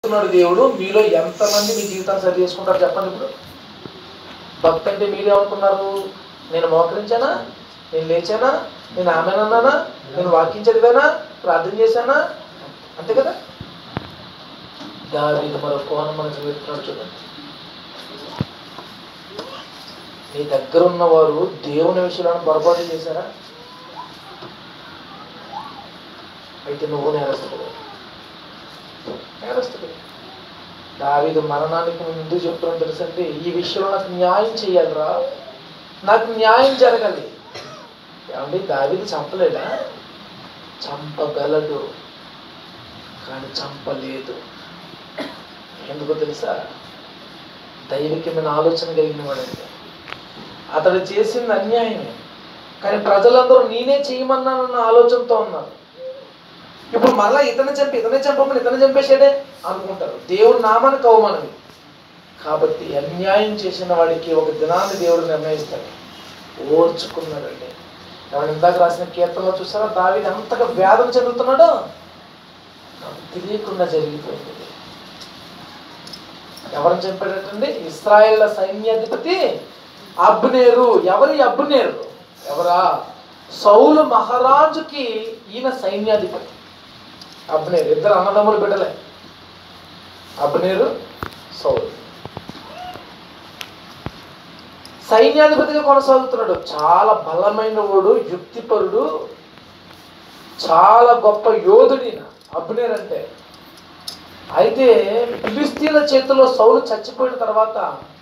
ఉన్నాడు దేవుడు మీలో ఎంతమంది మీ జీవితాన్ని సరి చేసుకుంటారు చెప్పండి ఇప్పుడు భక్తి అంటే మీరేమనుకున్నారు నేను మోకరించానా నేను లేచానా నేను ఆమెనన్నానా నేను వాక్యం చదివానా ప్రార్థన చేశానా అంతే కదా దావీదు మరో కోణం మనం చదువుతున్నాడు చూడండి నీ దగ్గర ఉన్నవారు దేవుని విషయంలో పొరపాటు చేశారా అయితే నువ్వు నేరస్తుడు నేరస్తుడు దావీదు మరణానికి ముందు చెప్తున్నాను తెలుసంటే ఈ విషయంలో నాకు న్యాయం చేయాలిరా నాకు న్యాయం జరగాలి ఏమండి దావీదు చంపలేడా చంపగలడు కానీ చంపలేదు ఎందుకో తెలుసా దైవికమైన ఆలోచన కలిగిన వాడండి అతడు చేసింది అన్యాయమే కానీ ప్రజలందరూ నేనే చేయమన్నానన్న ఆలోచనతో ఉన్నారు ఇప్పుడు మళ్ళా ఇతను చంపి ఇతనే చంపమని ఇతను చంపేసాడే అనుకుంటారు దేవుడు నామానికి అవమానమే కాబట్టి అన్యాయం చేసిన వాడికి ఒక దినాన్ని దేవుడు నిర్ణయిస్తాడు ఓర్చుకున్నాడండి ఎవరు ఇందాక రాసిన కీర్తనలో చూసారా దావీదు అంతగా వేదన చెందుతున్నాడో నాకు తెలియకుండా జరిగిపోయింది ఇది. ఎవరిని చంపాడటండి ఇస్రాయేళ్ల సైన్యాధిపతి అబ్నేరు ఎవరి అబ్నేరు ఎవరా సౌలు మహారాజుకి ఈయన సైన్యాధిపతి అబ్నేరు ఇద్దరు అన్నదమ్ములు బిడ్డలే అబ్నేరు సౌలు సైన్యాధిపతిగా కొనసాగుతున్నాడు చాలా బలమైన వాడు యుక్తిపరుడు చాలా గొప్ప యోధుడి అబ్నేర్ అంటే అయితే ఫిలిస్తీన్ల చేతిలో సౌలు చచ్చిపోయిన తర్వాత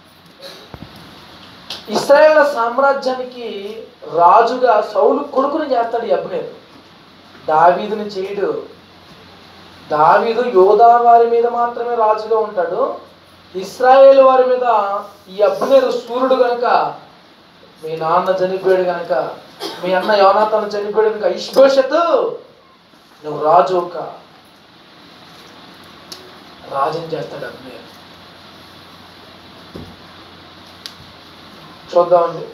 ఇస్రాయేల్ సామ్రాజ్యానికి రాజుగా సౌలు కొడుకుని చేస్తాడు ఈ అబ్నేరు దావీదుని చేయడు దావీదు యోధా వారి మీద మాత్రమే రాజుగా ఉంటాడు ఇస్రాయేల్ వారి మీద ఈ అబ్నేరు సూర్యుడు గనక మీ నాన్న చనిపోయాడు గనక మీ అన్న యోనాతను చనిపోయాడు గనక ఇష్భోషత్ నువ్వు రాజు ఒక రాజుని చేస్తాడు అబ్నేరు చూద్దామండి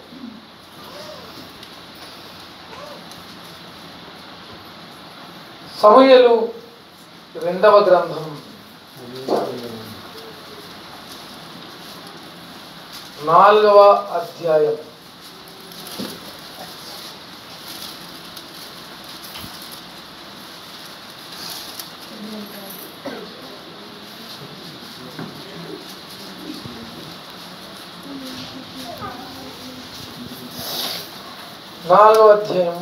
సమయలు రెండవ గ్రంథం నాలుగవ అధ్యాయం నాలుగవ అధ్యాయం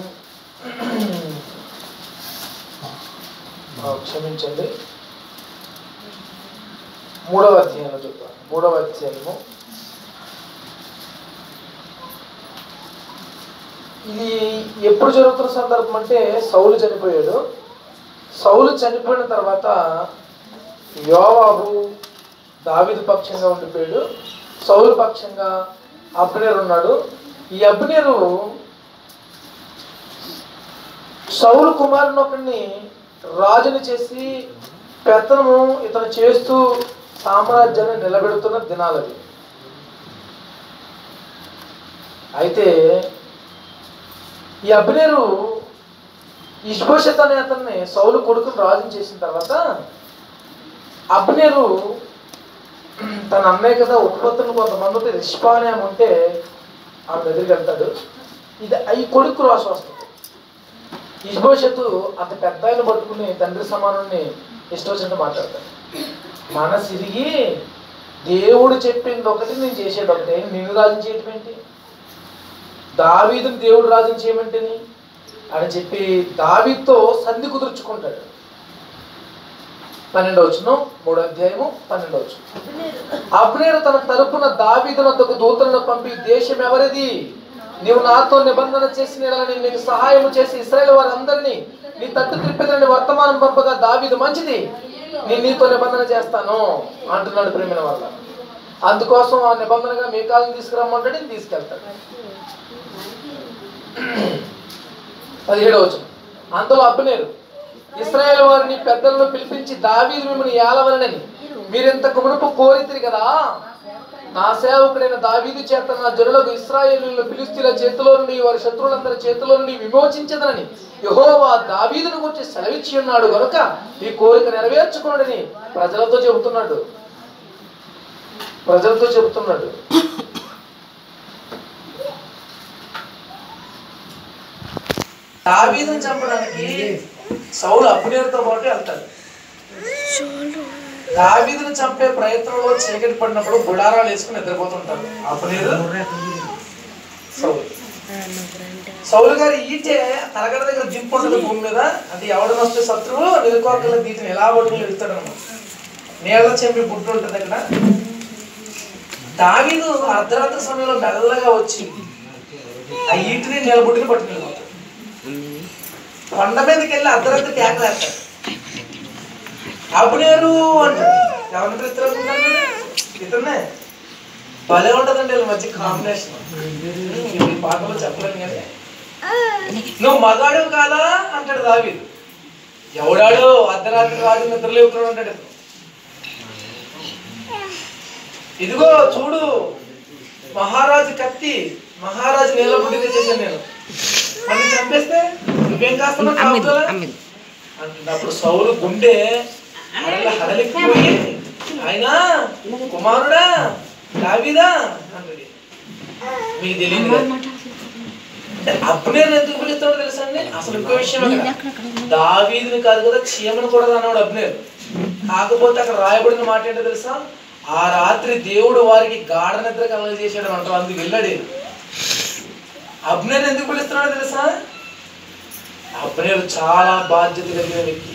ఆ, క్షమించండి మూడవ అధ్యాయంలో చెప్తాను మూడవ అధ్యాయము ఇది ఎప్పుడు జరుగుతున్న సందర్భం అంటే సౌలు చనిపోయాడు సౌలు చనిపోయిన తర్వాత యోవాబు దావీదు పక్షంగా ఉండిపోయాడు సౌలు పక్షంగా అబ్నేరు ఉన్నాడు ఈ అబ్నేరు సౌలు కుమారుని ఒకరిని రాజుని చేసి పెత్తనము ఇతను చేస్తూ సామ్రాజ్యాన్ని నిలబెడుతున్న దినాలవి అయితే ఈ అబ్నేరు ఇష్భోషత్ అనే అతన్ని సౌలు కొడుకుని రాజుని చేసిన తర్వాత అబ్నేరు తన అన్నయ్య కదా ఉత్పత్తులు కొంతమంది ఉంటే రిష్పా అనే ఆమె ఉంటే ఆమె దగ్గరికి వెళ్తాడు ఇది ఈ కొడుకు రాసి వస్తుంది ఇష్భోషత్తు అంత పెద్ద ఆయన పట్టుకుని తండ్రి సమానుని ఇష్టం వచ్చినట్టు మాట్లాడతాడు మన సిరిగి దేవుడు చెప్పింది ఒకటి నేను చేసేది ఒకటి నిన్ను రాజు చేయటం ఏంటి దావీదుని దేవుడు రాజుని చేయమంటేని అని చెప్పి దావీదుతో సంధి కుదుర్చుకుంటాడు పన్నెండవ వచ్చును మూడో అధ్యాయము పన్నెండవ వచ్చును అబ్నేరు తన తరపున దావీదునొద్దకు దూతలను పంపి దేశం ఎవరిది నీవు నాతో నిబంధన చేసిన యెడల నేను నీకు సహాయం చేసి ఇస్రాయేల్ వారందరినీ నీ తట్టు త్రిప్పిదని వర్తమానం పంపగా దావీదు మంచిది నేను నీతో నిబంధన చేస్తాను అంటున్నాడు ప్రేమిన వల్ల అందుకోసం ఆ నిబంధనగా మీకాలను తీసుకురమ్మంటాడు ఈయన తీసుకెళ్తాడు పదిహేడవ వచ్చిన అంతలో అబ్బనేరు ఇస్రాయేల్ వారిని పెద్దలను పిలిపించి దావీదు మిమ్మల్ని ఏలవలనని మీరింతకు మునుపు కోరితిరి కదా నా సేవకుడైన దావీదు చేత నా జనులకు ఇస్రాయేలీల ఫిలిస్తీన్ల చేతిలో నుండి వారి శత్రువులందరి చేతిలో నుండి విమోచించదనని యెహోవా దావీదును గురించి సెలవిచ్చి ఉన్నాడు గనుక ఈ కోరిక నెరవేర్చుకున్నాడని ప్రజలతో చెబుతున్నాడు ప్రజలతో చెబుతున్నాడు దావీదును చంపడానికి సౌలు అప్పుడేరుతో పాటు వెళ్తాడు దావీదును చంపే ప్రయత్నంలో చీకటి పడినప్పుడు గుడారాలు వేసుకుని నిద్రపోతుంటారు అప్పుడేరు సౌలు సౌలు గారి ఈటే తలగడ దగ్గర దింపు ఉంటుంది భూమి మీద అది ఎవడన వస్తే శత్రువు నిలుకోకల దీటిని ఎలా పట్టుకుని వెళ్తాడు అనమాట నీళ్ళ చెంపి బుట్టు ఉంటుంది అక్కడ దావీదు అర్ధరాత్రి సమయంలో మెల్లగా వచ్చి ఆ ఈటిని నీళ్ళ బుట్టిని పట్టుకుని వెళ్ళిపోతాడు కొండ మీదకి వెళ్ళి అర్ధరాత్రి కేకలేస్తాడు అప్పుడేరు అంటాడు ఎవరిని పిలుస్తారు ఇతనే భలే ఉంటదండి వీళ్ళ మధ్య కాంబినేషన్ ఈ పాటలో చెప్పలేను కానీ నువ్వు మగాడు కాదా అంటాడు దావీదు ఎవడాడు అర్ధరాత్రి రాజు నిద్రలేపుతున్నాడు అంటాడు ఇతను. ఇదిగో చూడు మహారాజు కత్తి మహారాజు నీళ్ళ బుడ్డి తెచ్చేసాను నేను మళ్ళీ చంపేస్తే నువ్వేం కాస్తున్నావు కాపుదలా? అంటుంది. అప్పుడు సౌలు గుండె హడల హడలిపోయి ఆయన కుమారుడా దావీదా అన్నది మీకు తెలియదు కదా అంటే అప్పుడే ఎందుకు పిలుస్తాడో తెలుసా అండి అసలు ఇంకో విషయం అక్కడ దావీదుని కాదు కదా చీమను కూడా అన్నాడు అబ్నేరు కాకపోతే అక్కడ రాయబడిన మాట ఏంటో తెలుసా ఆ రాత్రి దేవుడు వారికి గాఢ నిద్ర కలగజేసాడు అంటారు అందుకు వెళ్ళాడు ఈయన. అబ్నేర్ ఎందుకు పిలుస్తున్నాడో తెలుసా అబ్నేరు చాలా బాధ్యత కలిగిన వ్యక్తి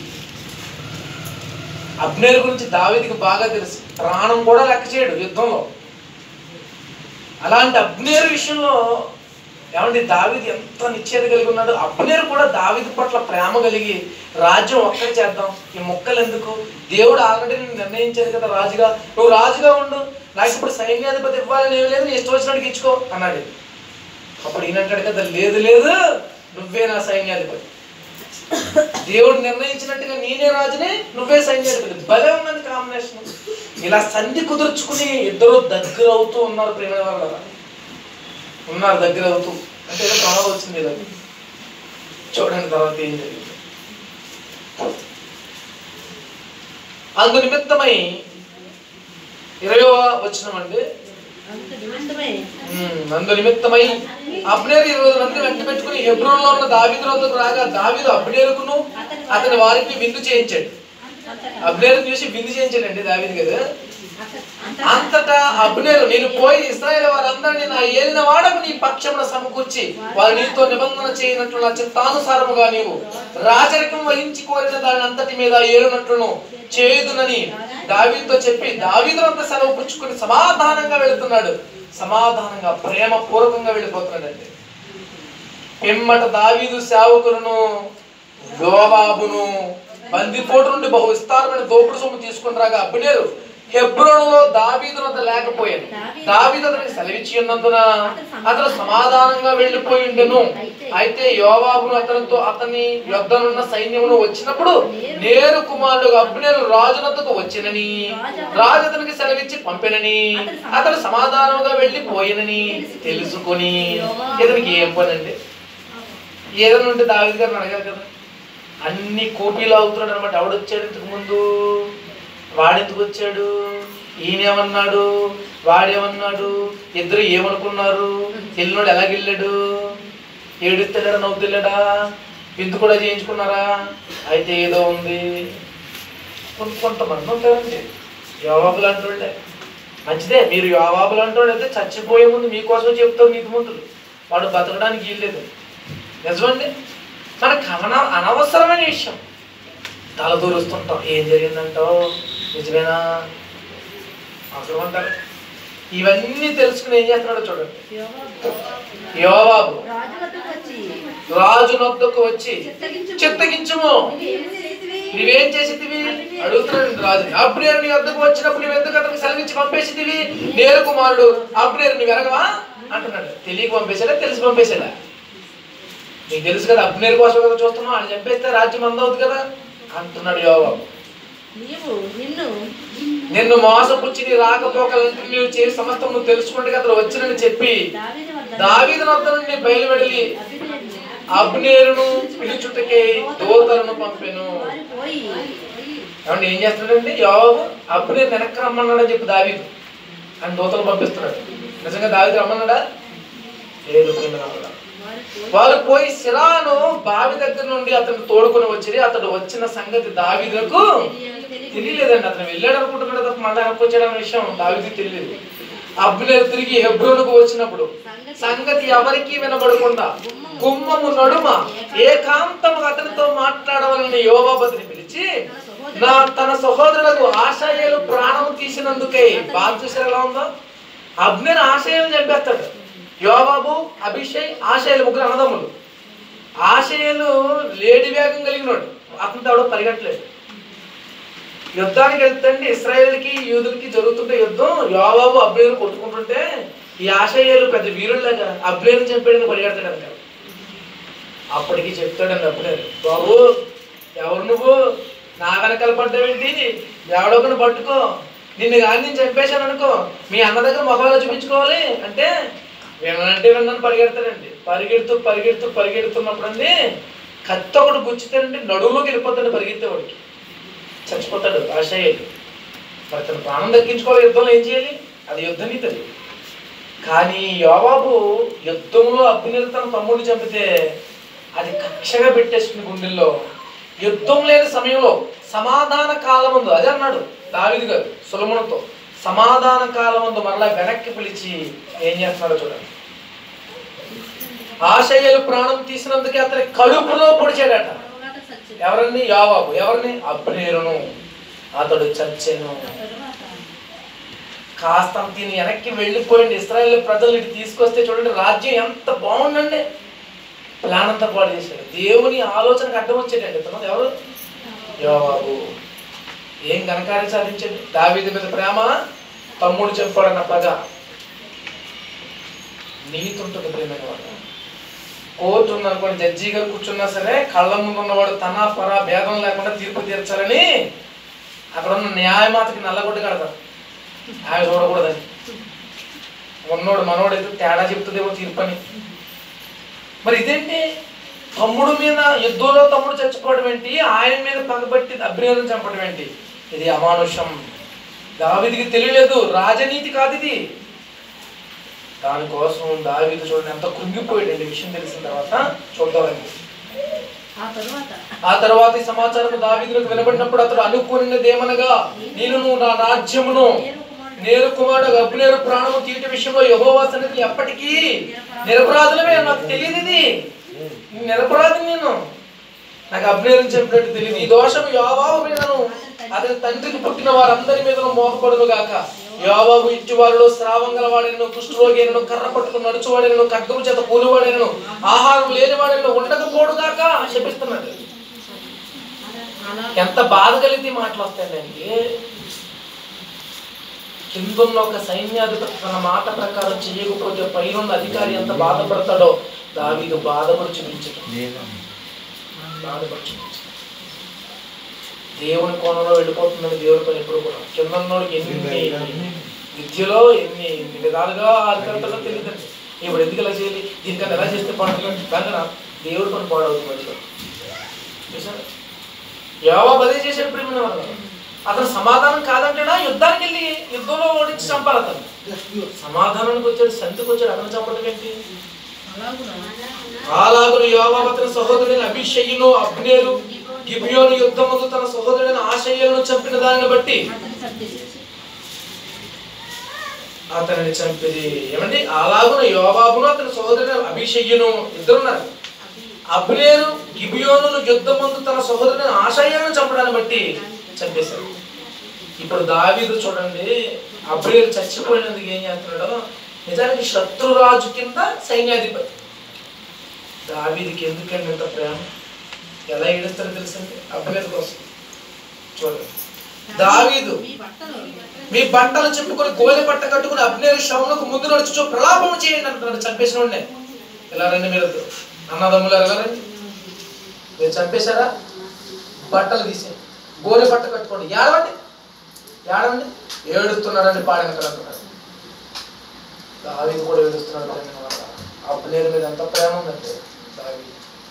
అబ్నేరు గురించి దావీదికి బాగా తెలుసు ప్రాణం కూడా లెక్క చేయడు యుద్ధంలో అలాంటి అబ్నేరు విషయంలో ఏమండి దావీది ఎంత నిశ్చయత కలిగి ఉన్నాడు అబ్నేరు కూడా దావీది పట్ల ప్రేమ కలిగి రాజ్యం ఒక్కటి చేద్దాం ఈ మొక్కలు ఎందుకు దేవుడు ఆల్రెడీ నేను నిర్ణయించాడు కదా రాజుగా నువ్వు రాజుగా ఉండు నాకు ఇప్పుడు సైన్యాధిపతి ఇవ్వాలని ఏం లేదు నీ ఇష్టం వచ్చినట్టు ఇచ్చుకో అన్నాడు అప్పుడు ఈయనంటాడు కదా లేదు లేదు నువ్వే నా సైన్యాధిపతి దేవుడు నిర్ణయించినట్టుగా నేనే రాజునే నువ్వే సైన్యాధిపతి భలే ఉన్నది కాంబినేషన్ ఇలా సంధి కుదుర్చుకుని ఇద్దరు దగ్గర అవుతూ ఉన్నారు ప్రేమ వాళ్ళ ఉన్నారు దగ్గర అవుతూ అంటే ఏదో ప్రమాదం వచ్చింది ఇలా చూడండి తర్వాత ఏం జరిగింది అందు నిమిత్తమై ఇరవై వచ్చినమండి ఉమ్, అందు నిమిత్తమై అబ్నేరు ఇరవై మంది వెంట పెట్టుకుని హెబ్రోన్లో ఉన్న దావీదు వద్దకు రాగా దావీదు అబ్నేరుకును అతని వారికి విందు చేయించాడు అబ్నేరు చూసి విందు చేయించాడండి దావీదు కదా అంతటా అబ్నేరు నేను పోయి ఇస్రాయేల్ వారందరినీ నా ఏలిన వాడకు నీ పక్షమున సమకూర్చి వారు నీతో నిబంధన చేయనట్లు నా చిత్తానుసారముగా నీవు రాజరికం వహించి కోరిన దాని అంతటి మీద ఏలునట్లును చేయుదునని దావీదుతో చెప్పి దావీదునంత సెలవు పుచ్చుకుని సమాధానంగా వెళుతున్నాడు సమాధానంగా ప్రేమ పూర్వకంగా వెళ్ళిపోతున్నాడండి పిమ్మట దావీదు సేవకులను యోబాబును బందిపోటు నుండి బహు విస్తారమైన దోపుడు సొమ్ము తీసుకుని రాగా అబ్బినేరు హెబ్రోనులో దావీదు వద్ద లేకపోయాను దావీదు అతనికి సెలవిచ్చి ఉన్నందున అతను సమాధానంగా వెళ్ళిపోయి ఉండెను అయితే యోవాబును అతనితో అతని యొద్దనున్న సైన్యమును వచ్చినప్పుడు నేరు కుమారుడు అబ్నేరు రాజునద్దకు వచ్చినని రాజు అతనికి సెలవిచ్చి పంపినని అతను సమాధానంగా వెళ్ళిపోయినని తెలుసుకొని ఇతనికి ఏం పనండి ఏదైనా ఉంటే దావీదు గారిని అడగాలి కదా అన్ని కోపీలు అవుతున్నాడు అనమాట ఎవడొచ్చాడు ఇంతకు ముందు వాడెందుకు వచ్చాడు ఈయనేమన్నాడు వాడేమన్నాడు ఇద్దరు ఏమనుకున్నారు వెళ్ళినోడు ఎలాగెళ్ళాడు ఏడుస్తాడా నవ్వుతాడా విందు కూడా చేయించుకున్నారా అయితే ఏదో ఉంది కొంత కొంతమంది ఉంటారండి యోవాబులు అంటుండే మంచిదే మీరు యోవాబులు అంటుండే అయితే చచ్చిపోయే ముందు మీకోసం చెప్తారు నీతి ముందులు వాడు బతకడానికి వీల్లేదు నిజమండి మనకు అవన అనవసరమైన విషయం తల దూరుస్తుంటాం ఏం జరిగిందంటావు నిజమేనా అవసరం అంటారు ఇవన్నీ తెలుసుకుని ఏం చేస్తున్నాడో చూడండి యోవాబు రాజు వద్దకు వచ్చి రాజు నొద్దకు వచ్చి చిత్తగించుము. చిత్తగించుము నీవేమి చేసితివి? నువ్వేం చేసితివి అడుగుతున్నాడు రాజు అబ్నేరు నీ వద్దకు వచ్చినప్పుడు నువ్వు ఎందుకు అతనికి సెలవిచ్చి పంపేసితివి నేరు కుమారుడు అబ్నేరు నువ్వు ఎరగవా అంటున్నాడు తెలియక పంపేశాడా తెలిసి పంపేశాడా నీకు తెలుసు కదా అబ్నేరు కోసం కదా చూస్తున్నావు ఆయన చంపేస్తే రాజ్యం అందవుతుంది కదా అంటున్నాడు యోగాబు నీవు నిన్ను నిన్ను మోసపుచ్చి నీ రాకపోకలంటే నీవు చేసి సమస్తం నువ్వు తెలుసుకుంటే అతను వచ్చినని చెప్పి దావీదు వద్ద దావీదు వద్ద నుండి బయలువెడలి అబినేరును అబ్నేరును పిలుచుటకే దూతలను పంపెను వారు పోయి ఏమంటే ఏం చేస్తున్నాడండి యోగు అబ్నేరు వెనక్కి రమ్మన్నాడని చెప్పి దావీదు అని దూతలు పంపిస్తున్నాడు నిజంగా దావీదు రమ్మన్నాడా లేదు ప్రేమ వారు పోయి వాళ్ళు పోయి శిరాను బావి దగ్గర నుండి అతను తోడుకొని వచ్చి అతడు వచ్చిన సంగతి దావీదులకు తెలియలేదండి అతను వెళ్ళాడు అనుకుంటున్నాడు తప్ప మళ్ళీ వెనక్కి వచ్చాడు అనే విషయం దావీదుకి తెలియదు అబ్నేరు తిరిగి హెబ్రోనుకు వచ్చినప్పుడు సంగతి ఎవరికీ వినబడకుండా గుమ్మము నడుమ ఏకాంతము అతనితో మాట్లాడవాలని యోబాబతిని పిలిచి నా తన సహోదరులకు ఆశయాలు ప్రాణం తీసినందుకే బాగా చూసారు ఎలా ఉందో అబ్నేరు ఆశయాలు చంపేస్తాడు యోబాబు అభిషేక్ ఆశయాలు ముగ్గురు అన్నదమ్ములు ఆశయాలు లేడి వేగం కలిగినోడు అతనితో ఎవడో పరిగెట్టలేదు యుద్ధానికి వెళ్తుంటే ఇస్రాయేల్కి యూదులకి జరుగుతుంటే యుద్ధం యోబాబు అబ్నేరు కొట్టుకుంటుంటే ఈ ఆశయాలు పెద్ద వీరుల్లాగా అబ్నేరు చంపాడని పరిగెడతాడు అంట అప్పటికి చెప్తాడండి అబ్నేరు బాబు ఎవరు నువ్వు నా వెనకాల పడ్డావేంటి ఎవడొకని పట్టుకో నిన్ను కానీ నేను చంపేశాను అనుకో మీ అన్న దగ్గర మొఖాలు చూపించుకోవాలి అంటే వినంటే విన్నాను పరిగెడతాడండి పరిగెడుతూ పరిగెడుతూ పరిగెడుతున్నప్పుడు అండి కత్తి ఒకటి గుచ్చితేనండి నడువులోకి వెళ్ళిపోతాడు పరిగెత్తేవాడికి చచ్చిపోతాడు ఆశయాలు మరి తన ప్రాణం దక్కించుకోవాలి యుద్ధంలో ఏం చేయాలి అది యుద్ధ నీతి అది కానీ యోబాబు యుద్ధంలో అగ్నిలు తన తమ్ముడిని చంపితే అది కక్షగా పెట్టేసుకుని గుండెల్లో యుద్ధం లేని సమయంలో సమాధాన కాలం ఉంది అదే అన్నాడు దావిది గారు సులమునతో సమాధాన కాలం ఉంది మరలా వెనక్కి పిలిచి ఏం చేస్తున్నాడో చూడండి ఆశయ్యలు ప్రాణం తీసినందుకే అతని కడుపులో పొడిచాడట తరువాత సచ్చెను. ఎవరిని యావాబు ఎవరిని అబ్నేరును అతడు చచ్చెను తరువాత కాస్త దీని వెనక్కి వెళ్ళిపోయింది ఇస్రాయేల్ ప్రజలు ఇటు తీసుకొస్తే చూడండి రాజ్యం ఎంత బాగుందండి ప్లాన్ అంతా పాడు చేశాడు దేవుని ఆలోచనకు అడ్డం వచ్చేటండి ఇతను ఎవరు యోవాబు ఏం ఘనకార్యం సాధించండి దావీదు మీద ప్రేమ తమ్ముడు చెప్పాడన్న పగ నీతి ఉంటుంది ప్రేమైన వాడు కోర్టు ఉందనుకోండి జడ్జి గారు కూర్చున్నా సరే కళ్ళ ముందు ఉన్నవాడు తన పర భేదం లేకుండా తీర్పు తీర్చాలని అక్కడ ఉన్న న్యాయమాతకి నల్లగొడ్డ కడతారు ఆయన చూడకూడదని ఉన్నోడు మనోడైతే తేడా చెప్తుందేమో తీర్పని మరి ఇదేంటి తమ్ముడు మీద యుద్ధంలో తమ్ముడు చచ్చిపోవడం ఏంటి ఆయన మీద పగబట్టి అభ్యర్థం చంపడం ఏంటి ఇది అమానుషం దావిదికి తెలియలేదు రాజనీతి కాదు ఇది దానికోసం దావిది చూడండి ఎంత కృంగిపోయాడండి విషయం తెలిసిన తర్వాత చూద్దామండి ఆ తరువాత ఆ తర్వాత ఈ సమాచారం దావీదులకు వినబడినప్పుడు అతడు అనుకున్నది ఏమనగా నేను నువ్వు నా రాజ్యమును నేరు కుమారుడు అబ్నేరు ప్రాణము తీయట విషయంలో యహోవా సన్నిధిని ఎప్పటికీ నిరపరాధులమే నాకు తెలియదు ఇది నిరపరాధి నేను నాకు అబ్నేరు చెప్పినట్టు తెలియదు ఈ దోషం యోబాబు మీదను అతని తండ్రికి పుట్టిన వారందరి మీద మోపబడును గాక యోబాబు ఇంటి వారిలో స్రావం గలవాడైనను కుష్ఠరోగైనను కర్ర పట్టుకుని నడుచువాడైనను ఖడ్గము చేత కూలివాడైనను ఆహారం లేనివాడైనను ఉండకపోడు గాక శపిస్తున్నాడు అలా ఎంత బాధ కలిగితే ఈ మాటలు వస్తాయండి కిందున్న ఒక సైన్యాధిపతి తన మాట ప్రకారం చేయకపోతే పైనున్న అధికారి ఎంత బాధపడతాడో దావీదు బాధపడి చూపించడం బాధపడి చూపించడం దేవుని కోణంలో వెళ్ళిపోతుందని దేవుని పని ఎప్పుడు కూడా కింద ఉన్నోడికి ఎన్ని విద్యలో ఎన్ని ఎన్ని విధాలుగా అధికారులతో తెలియదండి ఇప్పుడు ఎందుకు ఇలా చేయాలి దీనికన్నా ఎలా చేస్తే పాడుతుంది దానికన్నా దేవుడి పని పాడవుతుంది మధ్యలో చూసారా యోవాబు అదే చేశాడు ప్రేమ వల్ల అతను సమాధానం కాదంటాడా యుద్ధానికి వెళ్ళి యుద్ధంలో ఓడించి చంపాలి అతను సమాధానానికి వచ్చాడు సంతికి వచ్చాడు అతను చంపడం ఏంటి అలాగున అలాగును యోవాబు అతని సహోదరుడైన అభిషయ్యును అబ్నేరు గిబియోను యుద్ధముందు తన సహోదరుడైన ఆశయ్యను చంపిన దానిని బట్టి అతని చంపేసి అతనిని చంపిది ఏమండి అలాగున యోబాబును అతని సహోదరుడైన అభిషయ్యును ఇద్దరున్నారు అబ్నేరు గిబియోను యుద్ధమందు తన సహోదరుని ఆశయాన్ని చంపడాన్ని బట్టి చంపేశారు ఇప్పుడు దావీదు చూడండి అబ్నేరు చచ్చిపోయినందుకు ఏం చేస్తున్నాడో నిజానికి శత్రురాజు కింద సైన్యాధిపతి దావీదికి ఎందుకండి ఇంత ప్రేమ ఎలా ఏడుస్తారో తెలుసండి అబ్నేరు కోసం చూడండి దావీదు మీ బట్టలు మీ బట్టలు చెప్పుకొని గోనె పట్ట కట్టుకుని అబ్నేరు శవములకు ముందు నడుచు ప్రలాపం చేయండి అంటున్నాడు చంపేసిన వాడినే ఎలా రండి మీరు అన్నదమ్ములు ఎలా రండి మీరు చంపేశారా బట్టలు తీసే గోనె పట్ట కట్టుకోండి ఏడవండి ఏడండి ఏడుస్తున్నాడని పాడిన కదా అంటున్నాడు దావీదు కూడా ఏడుస్తున్నాడు ప్రేమ వల్ల అబ్నేరు మీద ఎంత ప్రేమ ఉందంటే దావీదు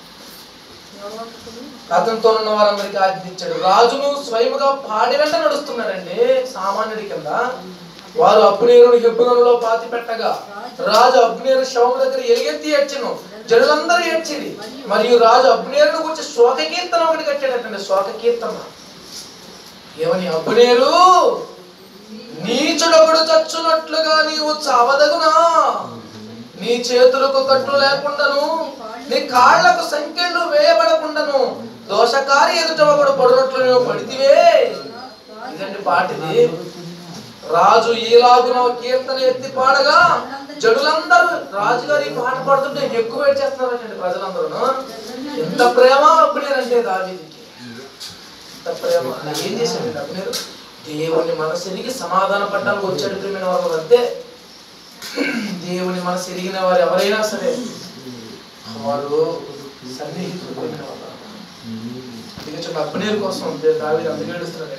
అతనితో ఉన్న వారందరికీ ఆజ్ఞించాడు రాజును స్వయముగా పాడి వెంట నడుస్తున్నాడండి సామాన్యుడి కింద వారు అబ్నేరుని హెబ్బులలో పాతి పెట్టగా రాజు అబ్నేరు శవం దగ్గర ఎలుగెత్తి ఏడ్చెను జనులందరూ ఏడ్చిరి మరియు రాజు అబ్నేరును గురించి శోక కీర్తన ఒకటి కట్టాడటండి శోక కీర్తన ఏమని అబ్నేరు నీచుడొకడు చచ్చునట్లుగా నీవు చావదగునా నీ చేతులకు కట్టు లేకుండాను నీ కాళ్లకు సంఖ్యలు వేయబడకుండాను దోషకారి ఎదుట ఒకడు పడినట్లు నువ్వు పడితివే ఇదండి పాటిది రాజు ఈలాగున కీర్తన ఎత్తి పాడగా జడులందరూ రాజుగారు ఈ పాట పాడుతుంటే ఎక్కువ చేస్తున్నారండి ప్రజలందరూ ఎంత ప్రేమ అప్పుడేనంటే దావీదికి ఎంత ప్రేమ ఆయన ఏం చేశాడు అప్పుడేరు దేవుని మనసు ఎరిగి సమాధాన పడ్డానికి వచ్చాడు ప్రేమైన వాళ్ళు అంతే దేవుని మనసు ఎరిగిన వారు ఎవరైనా సరే వారు సన్నిహితులు ప్రేమైన వాళ్ళు ఇక చూడండి అబ్బనేరు కోసం దావీదు అందుకు ఏడుస్తున్నాడు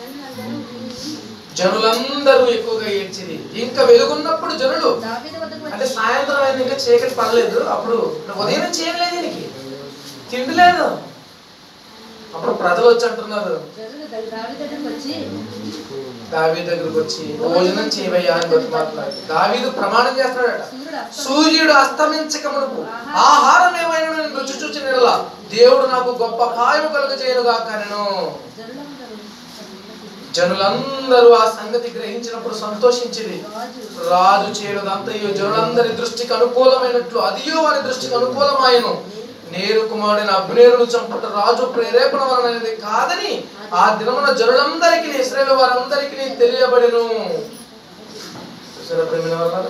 జనులందరూ ఎక్కువగా ఏడ్చింది ఇంకా వెలుగున్నప్పుడు జనులు దావీదు వద్దకు అంటే వచ్చి సాయంత్రం అయింది ఇంకా చీకటి పడలేదు అప్పుడు ఉదయం నుంచి ఏం లేదు దీనికి తిండి లేదు అప్పుడు ప్రజలు వచ్చి అంటున్నారు జనులు దా- దావీదు దగ్గరకు వచ్చి దావీ దగ్గరకు వచ్చి భోజనం చేయవయ్యా అని బతి మాట్లాడు దావీదు ప్రమాణం చేస్తున్నాడట సూర్యుడు అస్త సూర్యుడు అస్తమించక మునుపు ఆహారం ఏమైనా నేను రుచి చూచిన ఎడల దేవుడు నాకు గొప్ప పాయము కలుగ చేయనుగా నేను జనులందరూ జనులందరూ ఆ సంగతి గ్రహించినప్పుడు సంతోషించింది రాజు రాజు చేయడంతయు జనులందరి దృష్టికి అనుకూలమైనట్లు అదియో వారి దృష్టికి అనుకూలమాయను నేరు కుమారుడైన అబ్నేరును చంపుట రాజు ప్రేరేపణ వలనది కాదని ఆ దినమున జనులందరికీ ఇస్రాయేల్ వారందరికీ తెలియబడెను చూసారా ప్రేమిన వాళ్ళారా?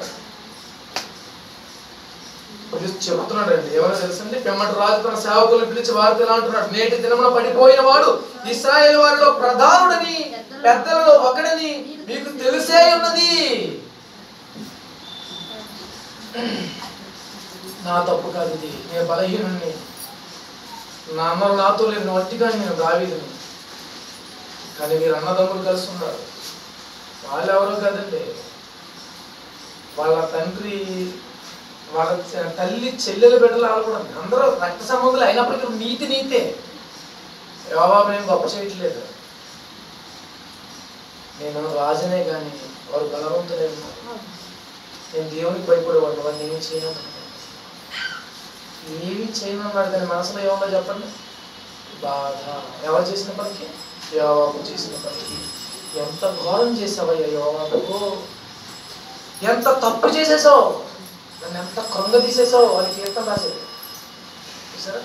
పిలిచి చెబుతున్నాడండి ఎవరో తెలుసండి పెమ్మటి రాజు తన సేవకులను పిలిచి వారితో ఇలా అంటున్నాడు నేటి దినమున పడిపోయిన వాడు ఇస్రాయేల్ వారిలో ప్రధానుడని పెద్దలలో ఒకడని మీకు తెలిసే ఉన్నది నా తప్పు కాదు ఇది నేను బలహీనుణ్ణి నా అన్నలు నాతో లేదు వట్టిగా నేను దావీదుని కానీ మీరు అన్నదమ్ములు కలిసి ఉన్నారు వాళ్ళు ఎవరో కదండి వాళ్ళ తండ్రి వాళ్ళ చ- తల్లి చెల్లెలు బిడ్డలు వాళ్ళు కూడా అందరూ రక్త సంబంధులు అయినప్పటికీ నీతి నీతే యోబాబు నేను గొప్ప చేయట్లేదు నేను రాజునే కానీ వారు బలవంతులే ఉన్నారు నేను దేవునికి భయపడేవాడు వాడిని ఏమి చేయను ఏమి చేయనన్నాడు కానీ మనసులో ఏమన్నా చెప్పండి బాధ ఎవరు చేసిన పనికి యోవాబు చేసిన పనికి ఎంత ఘోరం చేసావయ్యా యోవాబు ఎంత తప్పు చేసేసావు నన్ను ఎంత కృంగ తీసేసావు అని కీర్తన రాసేది చూసారా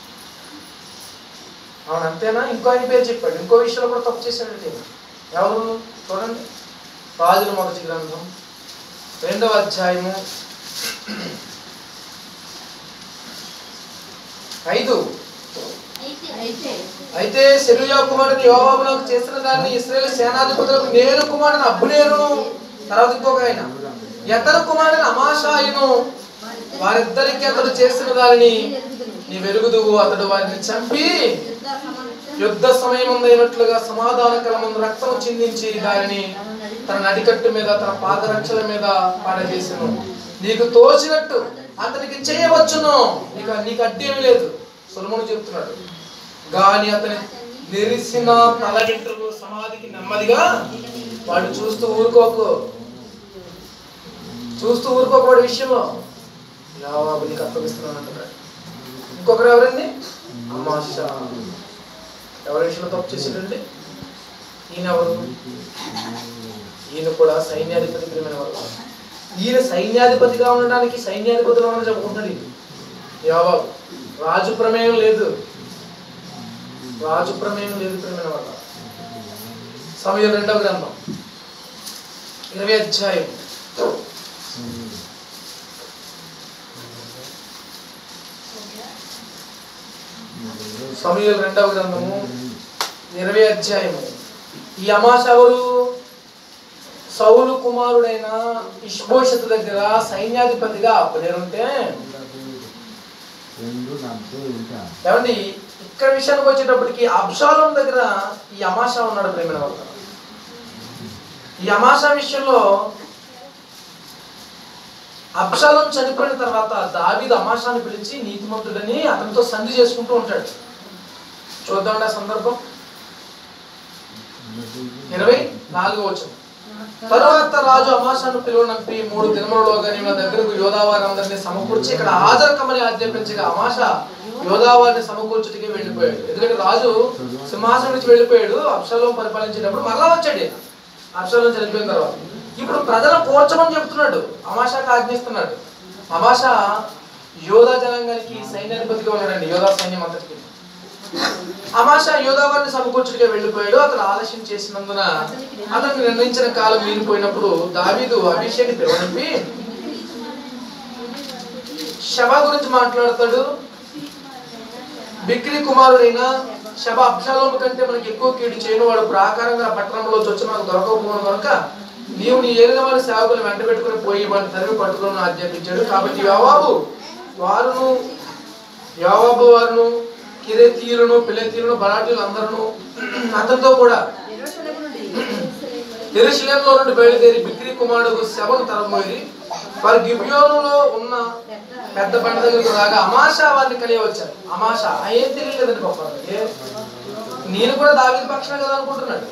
అవును అంతేనా ఇంకో ఆయన పేరు చెప్పాడు ఇంకో విషయంలో కూడా తప్పు చేశాడు ఎవరు చూడండి రాజుల మొదటి గ్రంథం రెండవ అధ్యాయము ఐదు అయితే అయితే సెరుయా కుమారుని యోవాబు నాకు చేసిన దాన్ని ఇస్రాయేల్ సేనాధిపతులకు నేను కుమారుని అబ్బునేరును తర్వాత ఇంకొక ఆయన ఎతరు కుమారుని అమాషాయును వారిద్దరికి అతడు చేసిన దానిని నీ వెలుగుదువు అతడు వారిని చంపి యుద్ధ సమయం అయినట్లుగా సమాధాన కలమందు రక్తము చిందించి దానిని తన నడికట్టు మీద తన పాదరక్షల మీద పాడవేసెను నీకు తోచినట్టు అతనికి చేయవచ్చును నీకు నీకు అడ్డేమి లేదు సులమును చెప్తున్నాడు గాని అతని నెరిసిన తల వెంట్రుకు సమాధికి నెమ్మదిగా వాడు చూస్తూ ఊరుకోకు చూస్తూ ఊరుకోకూడదు విషయంలో యావాబు నీకు అప్పగిస్తున్నాను అంటున్నాడు ఇంకొకరు ఎవరండి అమాషా ఎవరి విషయంలో తప్పు చేసాడండి ఈయన ఎవరు ఈయన కూడా సైన్యాధిపతి ప్రియమైన వారు ఈయన సైన్యాధిపతిగా ఉండడానికి సైన్యాధిపతిగా ఉన్న చెప్పుకుంటాడు ఈయన యావాబు రాజు ప్రమేయం లేదు రాజు ప్రమేయం లేదు ప్రియమైన వాళ్ళ సమయం రెండవ గ్రంథం ఇరవై అధ్యాయం సమయం రెండవ గ్రంథము ఇరవై అధ్యాయము ఈ అమాస ఎవరు సౌలు కుమారుడైన ఇష్బోషత్ దగ్గర సైన్యాధిపతిగా అప్పుడేరుంటే ఏమండి ఇక్కడ విషయానికి వచ్చేటప్పటికి అబ్షాలం దగ్గర ఈ అమాషా ఉన్నాడు ప్రేమ వల్ల ఈ అమాసా విషయంలో అబ్షాలం చనిపోయిన తర్వాత దావీదు అమాషాన్ని పిలిచి నీతిమంతుడని అతనితో సంధి చేసుకుంటూ ఉంటాడు చూద్దామండి ఆ సందర్భం ఇరవై నాలుగో వచ్చిన తరువాత రాజు అమాషాను పిలువనంపి మూడు దినములలోగా నా దగ్గరకు యోధావారి అందరినీ సమకూర్చి ఇక్కడ హాజరుకమని ఆజ్ఞాపించగా అమాష యోధావారిని సమకూర్చుటికి వెళ్ళిపోయాడు ఎందుకంటే రాజు సింహాసనం నుంచి వెళ్ళిపోయాడు అప్సలం పరిపాలించేటప్పుడు మరలా వచ్చాడు ఈయన. అప్సలం చనిపోయిన తర్వాత ఇప్పుడు ప్రజలు కూర్చమని చెప్తున్నాడు అమాషాకి ఆజ్ఞిస్తున్నాడు అమాష యోధా జనాంగానికి సైన్యాధిపతిగా ఉన్నాడండి యోధా సైన్యం అంతటికి అమాష యోధావారిని సమకూర్చుడిగా వెళ్ళిపోయాడు అతను ఆలస్యం చేసినందున అతనికి నిర్ణయించిన కాలం మీరిపోయినప్పుడు దావీదు అభిషేక్ పిలువనిపి శబ గురించి మాట్లాడతాడు బిక్రి కుమారుడైన శబ అబ్షాలోము కంటే మనకి ఎక్కువ కీడు చేయను వాడు ప్రాకారంగా పట్టణంలో వచ్చి మనకు దొరకకపోవడం కనుక నీవు నీ ఏలిన వారి సేవకులు వెంట పెట్టుకుని పోయి వాడిని తరిమి పట్టుకుని ఆజ్ఞాపించాడు కాబట్టి యోవాబు వారును యోవాబు వారును కిరేతీయులను పిల్లతీయులను బలాటీలు అందరూ అతనితో కూడా ఎరుషలేము నుండి ఎరుషలేంలో నుండి బయలుదేరి బిక్రి కుమారుడు శవను తరబోయి వారు గిబియోనులో ఉన్న పెద్ద పెద్ద బండ దగ్గరకు రాగా అమాషా వారిని కలిగి వచ్చారు అమాషా ఆ ఏం తెలియలేదండి గొప్ప నేను కూడా దావిది పక్షాన కదా అనుకుంటున్నాడు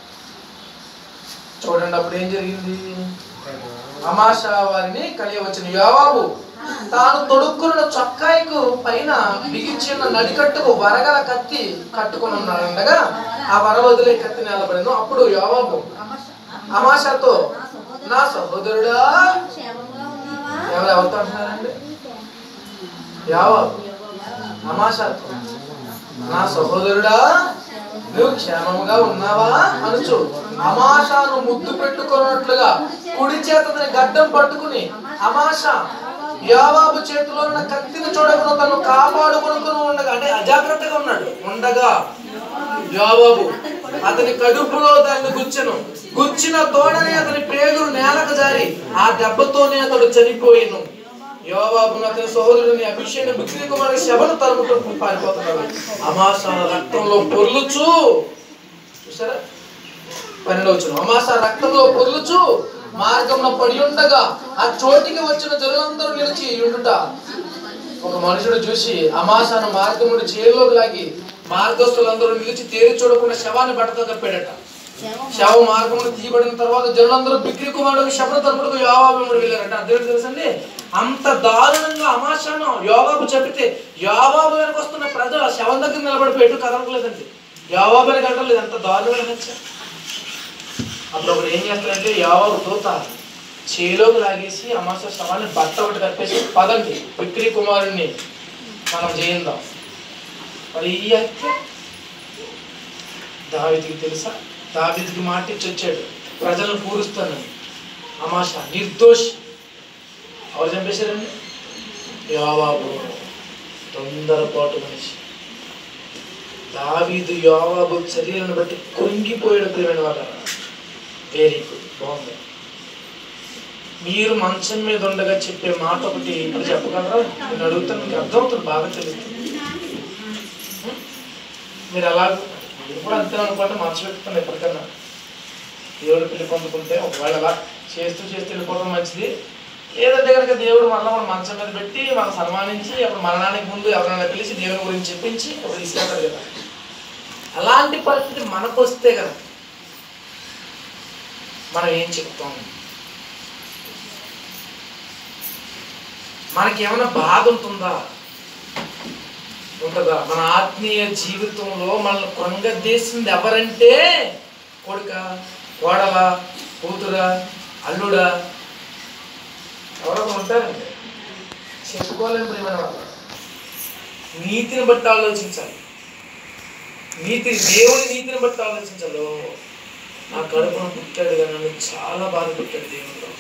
చూడండి అప్పుడు ఏం జరిగింది అమాషా వారిని కలిగి వచ్చిన యోవాబు తాను తొడుక్కున్న చొక్కాయికు పైన బిగించిన నడికట్టుకు వరగల కత్తి కట్టుకొని ఉన్నాడగా ఆ వర వదిలే కత్తి నిలబడింది అప్పుడు యోవాబు అమాషాతో నా సహోదరుడా క్షేమంగా ఉన్నావా ఎవరు ఎవరితో అంటున్నారండి యావాబు అమాషాతో నా సహోదరుడా నువ్వు క్షేమంగా ఉన్నావా అనుచు అమాషాను ముద్దు పెట్టుకున్నట్లుగా కుడి చేతని గడ్డం పట్టుకుని అమాష యావాబు చేతిలో ఉన్న కత్తిని చూడకుండా తను కాపాడుకొనుకుని ఉండగా అంటే అజాగ్రత్తగా ఉన్నాడు ఉండగా యావాబు అతని కడుపులో దాన్ని గుచ్చెను గుచ్చిన తోడని అతని పేగులు నేలకు జారి ఆ దెబ్బతోనే అతడు చనిపోయిను యోవాబును అతని సహోదరుని అభిషేకం బిక్రి కుమారుని శవను తరుముతూ పారిపోతున్నాడు అమాస రక్తంలో పొర్లుచు చూసారా పన్నెండు వచ్చిన అమాస రక్తంలో పొర్లుచు మార్గంలో పడి ఉండగా ఆ చోటికి వచ్చిన జనులందరూ నిలిచి ఉండుట ఒక మనుషుడు చూసి అమాసాను మార్గముడు చేరులోకి లాగి మార్గస్తులందరూ నిలిచి తేరి చూడకుండా శవాన్ని బట్టతో కప్పాడట శవ మార్గమును తీయబడిన తర్వాత జనులందరూ బిక్రి కుమారుడు శవన తరపుడు యోవాబు వెళ్ళారట అదే తెలుసండి అంత దారుణంగా అమాశాను యోవాబు చెబితే యోవాబు వెనక వస్తున్న ప్రజలు ఆ శవం దగ్గర నిలబడిపోయి ఎటు కదలకలేదండి యోవాబు అని కదలలేదు అంత దారుణమైన హత్య అప్పుడు ఒకడు ఏం చేస్తాడంటే యోవాబు దూత చేలోకి లాగేసి అమాస శవాన్ని బట్ట ఒకటి కప్పేసి పదండి బిక్రి కుమారుణ్ణి మనం చేయిందాం మరి ఈ హత్య దావిదికి తెలుసా దావిదికి మాట ఇచ్చి వచ్చాడు ప్రజలను పూరుస్తాను అమాష నిర్దోషి ఎవరు చంపేశారండి యోవాబు తొందరపాటు మనిషి దావీదు యోవాబు చర్యలను బట్టి కృంగిపోయాడు ప్రియమైన వాళ్ళ వెరీ గుడ్ బాగుంది మీరు మంచం మీద ఉండగా చెప్పే మాట ఒకటి ఇప్పుడు చెప్పగలరా నేను అడుగుతాను మీకు అర్థమవుతుంది బాగా తెలుస్తుంది మీరు అలా మీరు కూడా అంతే అనుకుంటే మంచం పెట్టుకోండి ఎప్పటికన్నా దేవుడు పెళ్లి పొందుకుంటే ఒకవేళ అలా చేస్తూ చేస్తూ వెళ్ళిపోవడం మంచిది లేదంటే కనుక దేవుడు మళ్ళీ మన మంచం మీద పెట్టి మనం సన్మానించి అప్పుడు మరణానికి ముందు ఎవరైనా పిలిచి దేవుని గురించి చెప్పించి అప్పుడు తీసుకెళ్తారు కదా అలాంటి పరిస్థితి మనకు వస్తే కనుక మనం ఏం చెప్తాం మనకి ఏమైనా బాధ ఉంటుందా ఉంటుందా మన ఆత్మీయ జీవితంలో మనల్ని కృంగదీసింది ఎవరంటే కొడుక కోడల కూతురా అల్లుడా ఎవరో ఒకరు ఉంటారండి చెప్పుకోలేము ప్రియమైన వాళ్ళు నీతిని బట్టి ఆలోచించాలి నీతి దేవుని నీతిని బట్టి ఆలోచించాలి ఓ, నా కడుపున పుట్టాడు కానీ నన్ను చాలా బాధ పెట్టాడు దేవుడు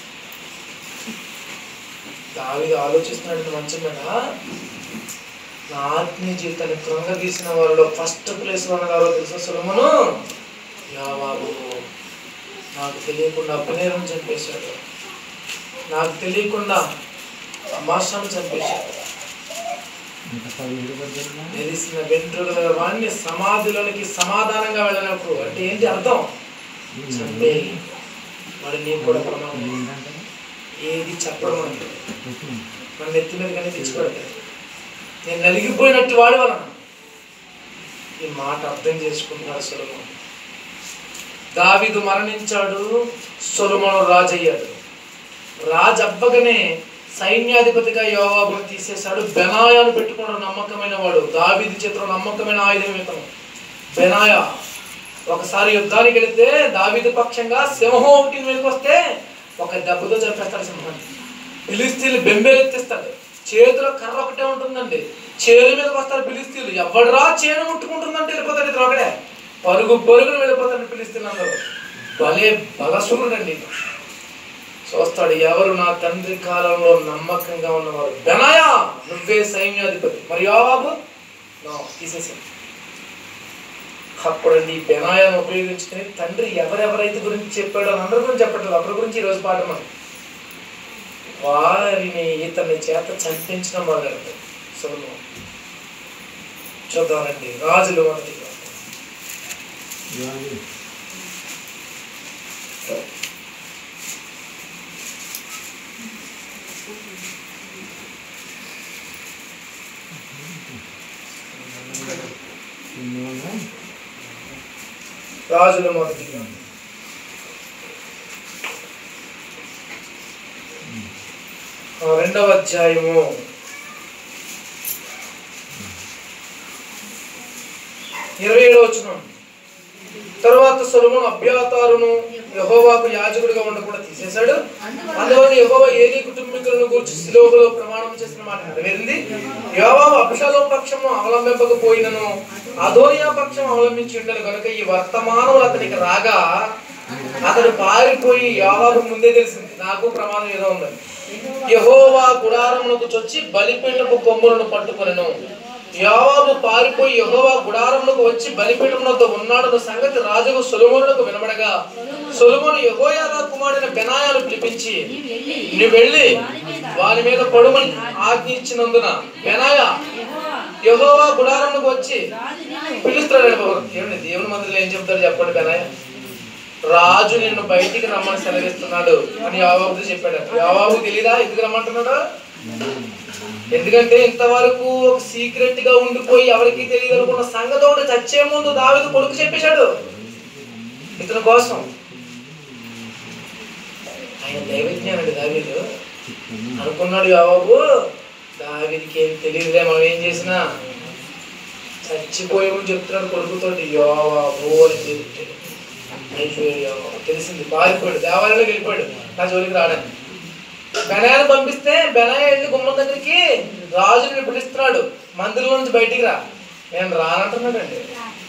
దావిది ఆలోచిస్తున్నాడు మంచం మీద నా ఆత్మీయ జీవితాన్ని కృంగదీసిన వారిలో ఫస్ట్ ప్లేస్ అన్నగారో తెలుసా సులమును యావాబు నాకు తెలియకుండా అపనేరం చంపేశాడు నాకు తెలియకుండా అమాసాన్ని చంపేశాడు మెరిసిన వెంట్రుకల వాడిని సమాధిలోనికి సమాధానంగా వెళ్ళినప్పుడు అంటే ఏంటి అర్థం చంపేయి మరి నీకు కూడా ప్రమాదం ఏది చెప్పడం అంటే మన నెత్తి మీద కానీ తెచ్చిపెడతాయి నేను నలిగిపోయినట్టు వాడి వలన ఈ మాట అర్థం చేసుకుంటున్నాడు సొలమోన్ దావీదు మరణించాడు సొలమోను రాజయ్యాడు రాజు అవ్వగానే సైన్యాధిపతిగా యోవాబును తీసేశాడు బెనాయాను పెట్టుకున్నాడు నమ్మకమైన వాడు దావీదు చేతిలో నమ్మకమైన ఆయుధం ఇతను బెనాయా ఒకసారి యుద్ధానికి వెళితే దావీదు పక్షంగా సింహం ఒకటి మీదకి వస్తే ఒక దెబ్బతో చంపేస్తాడు సింహాన్ని పిలిస్తీలు బెంబేలెత్తిస్తాడు చేతిలో కర్ర ఒకటే ఉంటుందండి చేరు మీదకి వస్తారు పిలిస్తీలు ఎవడరా చేను ముట్టుకుంటుందంటే వెళ్ళిపోతాడు ఇతను ఒకడే పరుగు పరుగును వెళ్ళిపోతాడు పిలిస్తీలు అందరూ భలే బలసురుడండి ఈయన. చూస్తాడు ఎవరు నా తండ్రి కాలంలో నమ్మకంగా ఉన్నవారు బెనాయా నువ్వే సైన్యాధిపతి మరి యోవాబు నో తీసేసాడు అప్పుడండి ఈ బెనాయాను ఉపయోగించుకుని తండ్రి ఎవరెవరైతే గురించి చెప్పాడో అని అందరి గురించి చెప్పట్లేదు అందరి గురించి ఈరోజు పాట మనం వారిని ఇతని చేత చంపించడం మొదలెడతాడు సులభం చూద్దామండి రాజులు మొదటి రాజుల మొదటి గ్రంథం. ఆ, రెండవ అధ్యాయము ఇరవై ఏడు వచ్చిన తరువాత సొలొమోను అభ్యాతారును యెహోవాకు యాజకుడిగా ఉండకుండా తీసేశాడు అందువల్ల యెహోవా ఏలీ కుటుంబీకులను గురించి శిలోహులో ప్రమాణం చేసిన మాట నెరవేరింది యోవాబు అభిషాలం పక్షము అవలంబింపకపోయినను అదోనియా పక్షం అవలంబించి ఉండను కనుక ఈ వర్తమానం అతనికి రాగా అతడు పారిపోయి యోవాబు ముందే తెలిసింది నాకు ప్రమాదం ఏదో ఉందని యెహోవా గుడారమునకు చొచ్చి బలిపీఠపు కొమ్ములను పట్టుకొనెను యోవాబు పారిపోయి యెహోవా గుడారమునకు వచ్చి బలిపీఠమునతో ఉన్నాడన్న సంగతి రాజుకు సొలొమోనులకు వినబడగా సొలొమోను యెహోయాదా కుమారుడైన బెనాయాను పిలిపించి నువ్వు వెళ్ళి వాని మీద పడుమని ఆజ్ఞ ఇచ్చినందున బెనాయ యెహోవా గుడారమునకు వచ్చి పిలుస్తాడు బాబు ఏమండి దేవుని మందిలో ఏం చెప్తాడు చెప్పండి బెనాయ రాజు నిన్ను బయటికి రమ్మని సెలవిస్తున్నాడు అని యావాబుతో చెప్పాడు యావాబు తెలీదా ఎందుకు రమ్మంటున్నాడు ఎందుకంటే ఇంతవరకు ఒక సీక్రెట్ గా ఉండిపోయి ఎవరికి తెలియదు అనుకున్న సంగతోడు చచ్చే ముందు దావిదు కొడుకు చెప్పేశాడు ఇతని కోసం ఆయన దైవజ్ఞానుడు దావీదు అనుకున్నాడు యావాబు దావిదికి ఏం తెలియదులే మనం ఏం చేసినా చచ్చిపోయామని చెప్తున్నాడు కొడుకుతోటి యోవాబు అని పేరు పెట్టాడు. అయిపోయాడు యోవాబు. తెలిసింది పారిపోయాడు దేవాలయంలోకి వెళ్ళిపోయాడు నా జోలికి రావడానికి బెనాయాన్ని పంపిస్తే బెనాయ వెళ్ళి గుమ్మం దగ్గరికి రాజుని పిలుస్తున్నాడు మందిరంలో నుంచి బయటికి రా నేను రానంటున్నాడండి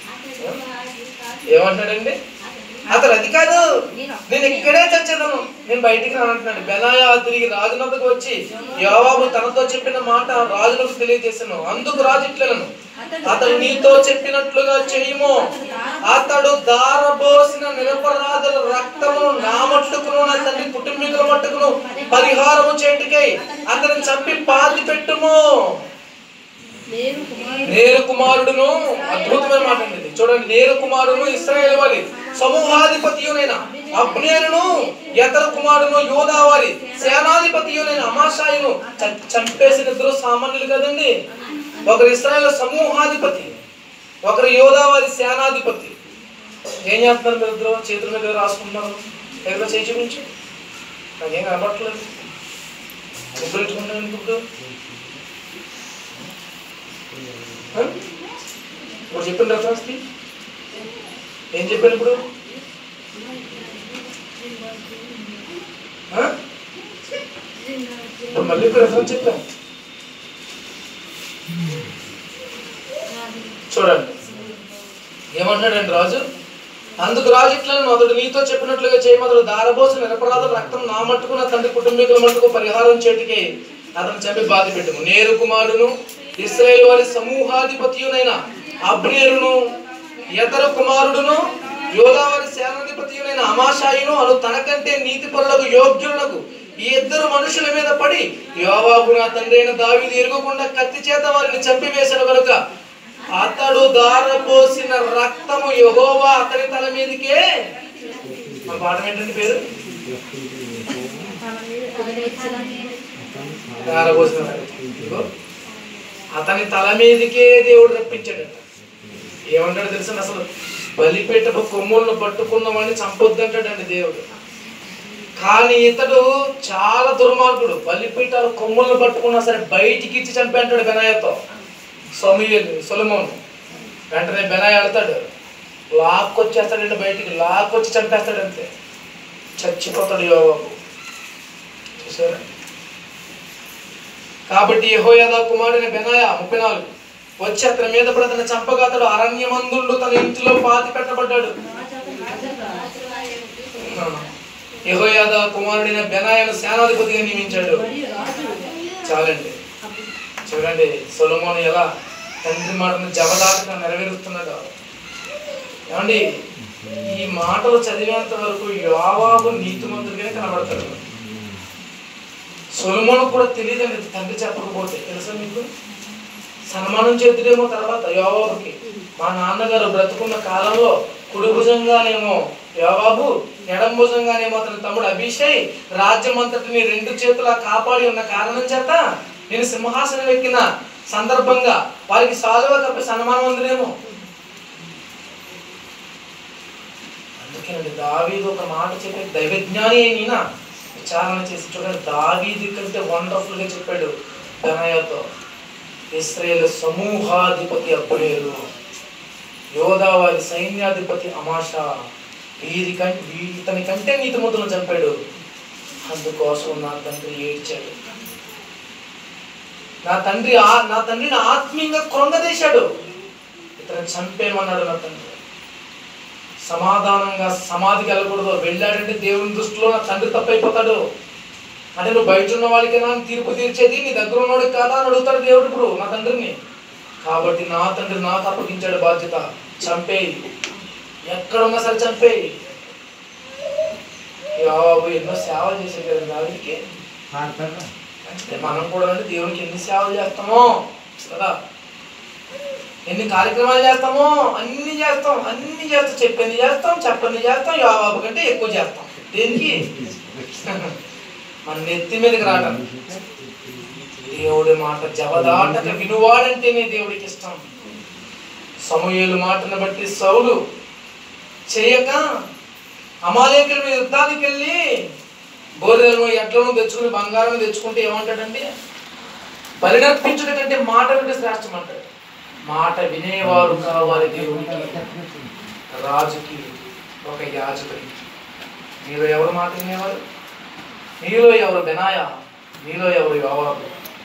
ఏమంటాడండి అతను అది కాదు నేను ఇక్కడే చచ్చేదను నేను బయటికి రానంటున్నాడు బెనాయ తిరిగి రాజునద్దకు వచ్చి యోవాబు తనతో చెప్పిన మాట రాజునకు తెలియజేశాను అందుకు రాజు ఇట్లను అతడు నీతో చెప్పినట్లుగా చేయుము అతడు దారబోసిన నిరపరాధుల రక్తమును నా మట్టుకును నా తండ్రి కుటుంబీకుల మట్టుకును పరిహారము చేటుకై అతని చంపి పాతి పెట్టుము నేను కుమారుడు నేరు కుమారుడును అద్భుతమైన మాట అండి ఇది. చూడండి నేరు కుమారుడు ఇస్రాయేల్ వారి సమూహాధిపతియునైన అబ్నేరును యతర కుమారుడును యోధా వారి సేనాధిపతియునైన అమాశాయును చ- చంపేసిన ఇద్దరు సామాన్యులు కదండి ఒకరు ఇస్రాయేల్ సమూహాధిపతి ఒకరు యోధా వారి సేనాధిపతి ఏం చేస్తున్నారు మీరు ఇద్దరు చేతుల మీద రాసుకుంటున్నారు ఎక్కడ చేయి చూపించు నాకేం కనపడట్లేదు ముగ్గురు పెట్టుకుంటాను ఇప్పుడు ఆ? ఇప్పుడు చెప్పిన రెఫరెన్స్ ది ఏం చెప్పాను ఇప్పుడు ఆ? ఇప్పుడు మళ్ళీ ఇప్పుడు రెఫరెన్స్ చెప్పాను చూడండి ఏమంటున్నాడండి రాజు అందుకు రాజు ఇట్లను అతడు నీతో చెప్పినట్లుగా చేయమతడు దారబోసిన నిరపరాధ రక్తం నా మట్టుకు నా తండ్రి కుటుంబీకుల మట్టుకు పరిహారం చేటికి అతను చంపి బాధ పెట్టుము నేరు కుమారును ఇస్రాయేల్ వారి సమూహాధిపతియునైన అబ్నేరును ఇతర కుమారుడును యోధావారి సేనాధిపతియునైన అమాశాయును అను తనకంటే నీతి పరులకు యోగ్యులకు ఈ ఇద్దరు మనుషుల మీద పడి యోవాబు నా తండ్రి అయిన దావీదు ఎరగకుండా కత్తి చేత వారిని చంపివేశాడు కనుక అతడు దారపోసిన రక్తము యెహోవా అతని తల మీదకే మన పాఠం ఏంటంటే పేరు ఆరబోసినాడు. ఇదిగో, అతని తల మీదకే దేవుడు రప్పించాడట ఏమంటాడు తెలుసా అసలు బలిపేటకు కొమ్ములను పట్టుకున్న వాడిని చంపొద్దంటాడండి దేవుడు కానీ ఇతడు చాలా దుర్మార్గుడు బలిపీఠాలు కొమ్ములను పట్టుకున్నా సరే బయటికి ఇచ్చి చంపేంటాడు బెనాయతో సొమియలు సొలమోను వెంటనే బెనాయ వెళ్తాడు లాక్కొచ్చేస్తాడండి బయటికి లాక్కొచ్చి చంపేస్తాడు అంతే చచ్చిపోతాడు యోగాబు చూసారా కాబట్టి యెహోయాదా కుమారుడైన బెనాయ ముప్పై నాలుగు వచ్చి అతని మీద పడి అతను చంపగా అతడు అరణ్యమందుండు తన ఇంటిలో పాతి పెట్టబడ్డాడు యెహోయాదా కుమారుడైన బెనాయను సేనాధిపతిగా నియమించాడు చాలండి చూడండి సొలమోను ఎలా తండ్రి మాటను జవదాటగా నెరవేరుస్తున్నాడు ఏమండి ఈ మాటలు చదివేంత వరకు యోవాబు నీతిమంతుడిగానే కనబడతాడు సొలమోను కూడా తెలియదండి తండ్రి చెప్పకపోతే తెలుసా మీకు సన్మానం చేతుడేమో తర్వాత యోవాబుకి మా నాన్నగారు బ్రతుకున్న కాలంలో కుడి భుజంగానేమో యోవాబు ఎడం భుజంగానేమో అతని తమ్ముడు అభిషేక్ రాజ్యం అంతటిని రెండు చేతుల కాపాడి ఉన్న కారణం చేత నేను సింహాసనం ఎక్కిన సందర్భంగా వారికి సాలువ కప్పి సన్మానం ఉందినేమో అందుకేనండి దావీదు ఒక మాట చెప్పే దైవజ్ఞాని అయిన విచారణ చేసి చూడండి దావీదు కంటే వండర్ఫుల్ గా చెప్పాడు బెనయాతో ఇస్రాయేల్ సమూహాధిపతి అబ్బలేరు యోధా వారి సైన్యాధిపతి అమాషా వీరి కంటే ఇతని కంటే నీతిమంతులను చంపాడు అందుకోసం నా తండ్రి ఏడ్చాడు నా తండ్రి ఆ- నా తండ్రిని ఆత్మీయంగా కృంగదీశాడు ఇతను చంపేమన్నాడు నా తండ్రి సమాధానంగా సమాధికి వెళ్ళకూడదు వెళ్ళాడంటే దేవుని దృష్టిలో నా తండ్రి తప్పైపోతాడు అంటే నువ్వు బయట ఉన్న వాళ్ళకైనా తీర్పు తీర్చేది నీ దగ్గర ఉన్నవాడికి కాదా అని అడుగుతాడు దేవుడు ఇప్పుడు నా తండ్రిని కాబట్టి నా తండ్రి నాకు అప్పగించాడు బాధ్యత చంపేయి ఎక్కడున్నా సరే చంపేయి యాబాబు ఎన్నో సేవలు చేశాడు కదా దానికి అంటే మనం కూడా అంటే దేవునికి ఎన్ని సేవలు చేస్తామో కదా ఎన్ని కార్యక్రమాలు చేస్తామో అన్ని చేస్తాం అన్ని చేస్తాం చెప్పింది చేస్తాం చెప్పండి చేస్తాం యాబాబు కంటే ఎక్కువ చేస్తాం దేనికి మన నెత్తి మీదకి రావడం దేవుడి మాట జవదాటక వినువాడంటేనే దేవుడికి ఇష్టం సమూయేలు మాటను బట్టి సౌలు చేయక అమాలేకుల మీద యుద్ధానికి వెళ్ళి గొర్రెలను ఎడ్లను తెచ్చుకుని బంగారం తెచ్చుకుంటే ఏమంటాడండి బలి నర్పించడం కంటే మాట వింటే శ్రేష్టం అంటాడు మాట వినేవారు కావాలి దేవునికి రాజుకి ఒక యాజకుడికి మీలో ఎవరు మాట వినేవారు మీలో ఎవరు బెనాయ మీలో ఎవరు యోవాబు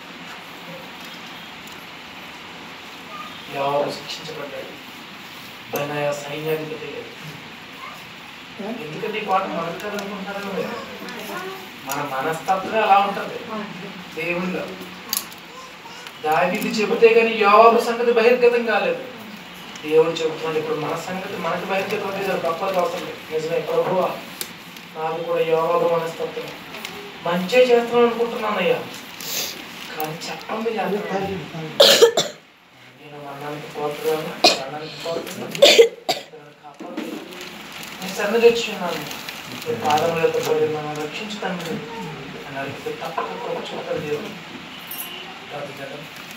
యోవాబు శిక్షించబడ్డాడు బెనాయ సైన్యాధిపతి అయ్యాడు. ఎందుకంటే ఈ పాట మనకు కదా అనుకుంటున్నారో మీరు? మన మనస్తత్వమే అలా ఉంటుంది దేవుళ్ళు దావీదు చెబితే కానీ యోవాబు సంగతి బహిర్గతం కాలేదు దేవుడు చెబుతున్నాడు ఇప్పుడు మన సంగతి మనకి బహిర్గతం అంటే చాలా తప్పదు అవసరం లేదు. నిజమే ప్రభువా నాకు కూడా యోగాబు మనస్తత్వం మంచి చేస్తున్నాను అనుకుంటున్నానయ్యా కానీ చెప్పండి చేస్తున్నాను. నేను మరణానికి పోతున్నాను మరణానికి పోతున్నాను నన్ను కాపాడు. నేను సన్నది వచ్చి ఉన్నాను నీ పాదములతో పోయి నన్ను రక్షించు తండ్రి అని అడిగితే తప్పక కృప చూపుతాడు దేవుడు కాదు కదా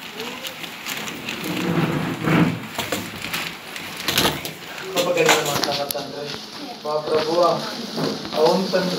కృప కలిగిన మాట్లాడాలి తండ్రి మా ప్రభువా అవును తండ్రి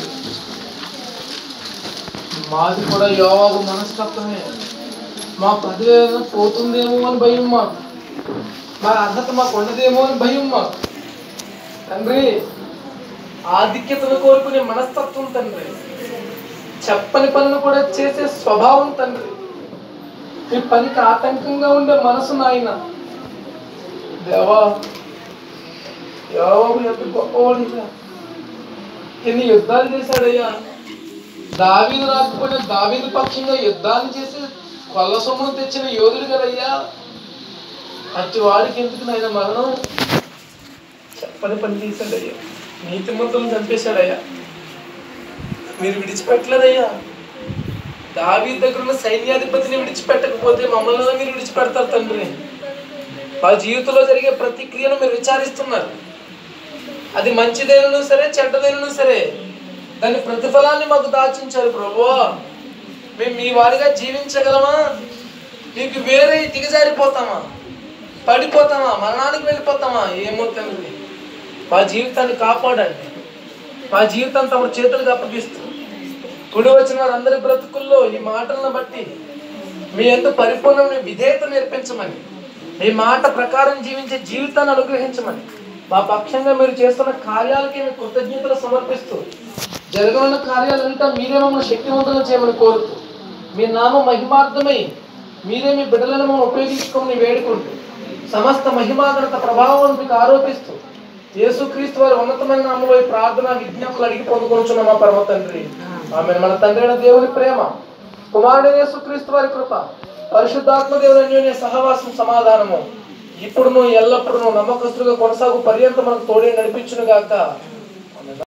మాది కూడా యోవాబు మనస్తత్వమే మా పదవి ఏదైనా పోతుందేమో అని భయం మాకు మా అర్హత మాకు ఉండదేమో అని భయం మాకు తండ్రి ఆధిక్యతను కోరుకునే మనస్తత్వం తండ్రి చెప్పని పనులు కూడా చేసే స్వభావం తండ్రి ఈ పనికి ఆటంకంగా ఉండే మనసు నాయన దేవా యోవాబు ఎంత గొప్పవాడిగా ఎన్ని యుద్ధాలు చేశాడయ్యా దావీదు రాకపోయినా దావీదు పక్షంగా యుద్ధాన్ని చేసి కొల్ల సొమ్మును తెచ్చిన యోధుడు కదయ్యా అట్టి వాడికి ఎందుకు నాయన మరణం చెప్పని పని చేశాడయ్యా నీతిమంతులను చంపేశాడయ్యా మీరు విడిచిపెట్టలేదయ్యా దావీ దగ్గర ఉన్న సైన్యాధిపతిని విడిచిపెట్టకపోతే మమ్మల్ని మీరు విడిచిపెడతారు తండ్రి మా జీవితంలో జరిగే ప్రతి క్రియను మీరు విచారిస్తున్నారు అది మంచిదైనను సరే చెడ్డదైనను సరే దాని ప్రతిఫలాన్ని మాకు దాచించారు ప్రభు మేము మీ వారిగా జీవించగలమా మీకు వేరే దిగజారిపోతామా పడిపోతామా మరణానికి వెళ్ళిపోతామా ఏమో తండ్రి మా జీవితాన్ని కాపాడండి మా జీవితం తమ చేతులకు అప్పగిస్తూ కుడి వచ్చిన వారందరి బ్రతుకుల్లో ఈ మాటలను బట్టి మీ ఎంత పరిపూర్ణమైన విధేయత నేర్పించమని మీ మాట ప్రకారం జీవించే జీవితాన్ని అనుగ్రహించమని మా పక్షంగా మీరు చేస్తున్న కార్యాలకి మీ కృతజ్ఞతలు సమర్పిస్తూ జరగనున్న కార్యాలంతా మీరే మమ్మల్ని శక్తివంతులు చేయమని కోరుతూ మీ నామం మహిమార్థమై మీరే మీ బిడ్డలను మమ్మల్ని ఉపయోగించుకోమని వేడుకుంటూ సమస్త మహిమాగణత ప్రభావం మీకు ఆరోపిస్తూ యేసుక్రీస్తు వారి ఉన్నతమైన నామంలో ఈ ప్రార్థన విజ్ఞాపనలు అడిగి పొందుకొనుచున్న మా పరమ తండ్రి ఆమె మన తండ్రి అయిన దేవుని ప్రేమ కుమారుడు యేసుక్రీస్తు వారి కృప పరిశుద్ధాత్మ దేవుని అన్యోన్య సహవాసం సమాధానము ఇప్పుడును ఎల్లప్పుడూ నమ్మకస్తులుగా కొనసాగు పర్యంతం మనకు తోడే నడిపించును గాక